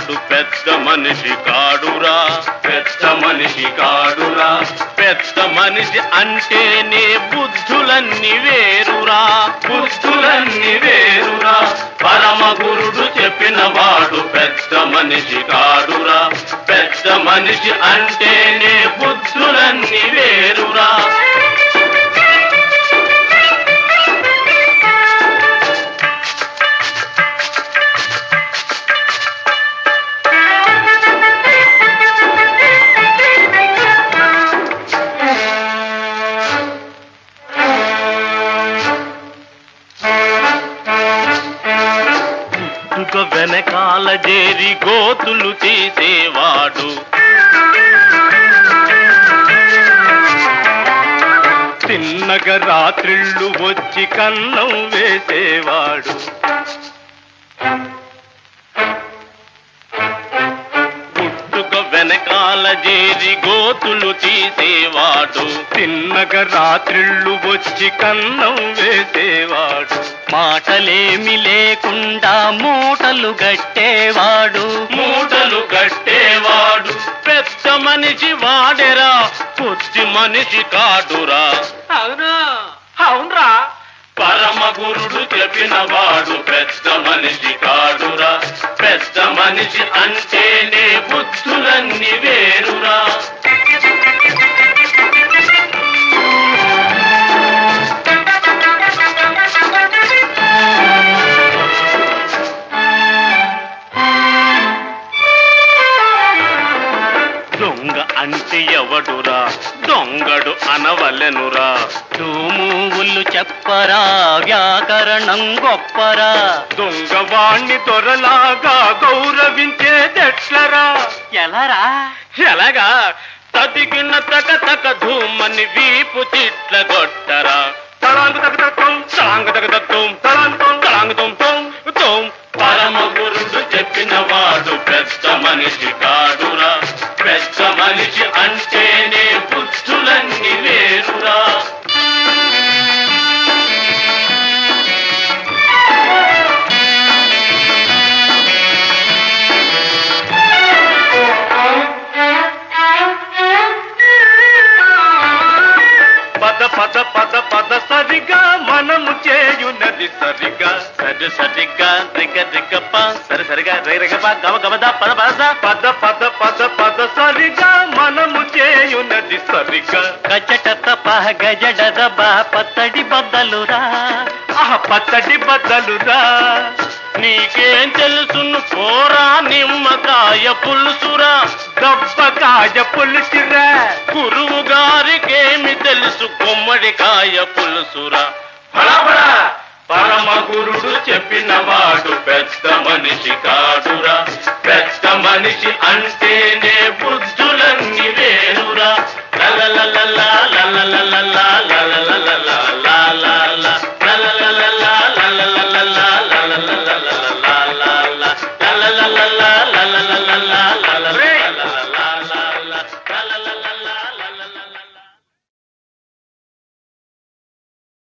వాడు పెద్ద మనిషి కాడురా పెద్ద మనిషి కాడురా పెద్ద మనిషి అంటేనే బుద్ధులన్నీ వేరురా బుద్ధులన్నీ వేరురా పరమ గురుడు చెప్పిన వాడు పెద్ద మనిషి కాడురా పెద్ద మనిషి అంటేనే బుద్ధులన్నీ వేరురా పుట్టుక వెనకాల చేరి గోతులు తీసేవాడు చిన్నగా రాత్రిళ్ళు వచ్చి కన్నం వేసేవాడు పుట్టుక వెనకాల చేరి గోతులు తీసేవాడు చిన్నగా రాత్రిళ్ళు వచ్చి కన్నం వేసేవాడు మాటలేమి లేకుండా మూటలు గట్టేవాడు మూటలు కట్టేవాడు పెద్ద మనిషి వాడెరా కొద్ది మనిషి కాడురా అవునా అవునరా పరమ గురుడు చెప్పిన వాడు పెద్ద మనిషి కాడురా పెద్ద మనిషి అంటేనే బుద్ధులన్నీ వేరురా దొంగ అంటే ఎవడురా దొంగడు అనవలెనురా తూమువులు చెప్పరా వ్యాకరణం గొప్పరా దొంగవాణ్ణి దొరలాగా గౌరవించేదెట్లరా ఎలారా ఎలాగా తదిగిన తక తక ధూమని వీపు చిట్ల గొట్టరా తళాంగు తగ తత్వం తళాంగు తగ తత్వం తళాంగు తళాంగు తుం తుం తుం పరమ గురుడు చెప్పిన వాడు పెద్ద మనిషి కాడురా పెద్ద మనిషి అంటేనే బుద్ధులన్నీ వేరురా పద పద పద పద సరిగా మనము చేయునది సరిగా సరి సరిగా రిగ రిగ ప సరి సరిగా రిగ రిగ ప గమ గమ ద పద పద పద పద పద పద సరిగా మనము చేయునది సరిగా గజట తప గజడ బా పత్తడి బద్దలురా ఆహ పచ్చడి బద్దలురా నీకేం తెలుసును పోరా నిమ్మకాయ పులుసురా దబ్బకాయ పులుసురా గురువు గారికేమి తెలుసు గుమ్మడికాయ పులుసురా ఫళఫళ పరమ గురుడు చెప్పిన వాడు పెద్ద మనిషి కాడురా పెద్ద మనిషి అంటేనే బుద్ధులన్నీ వేరురా లలలలలా లలలలలా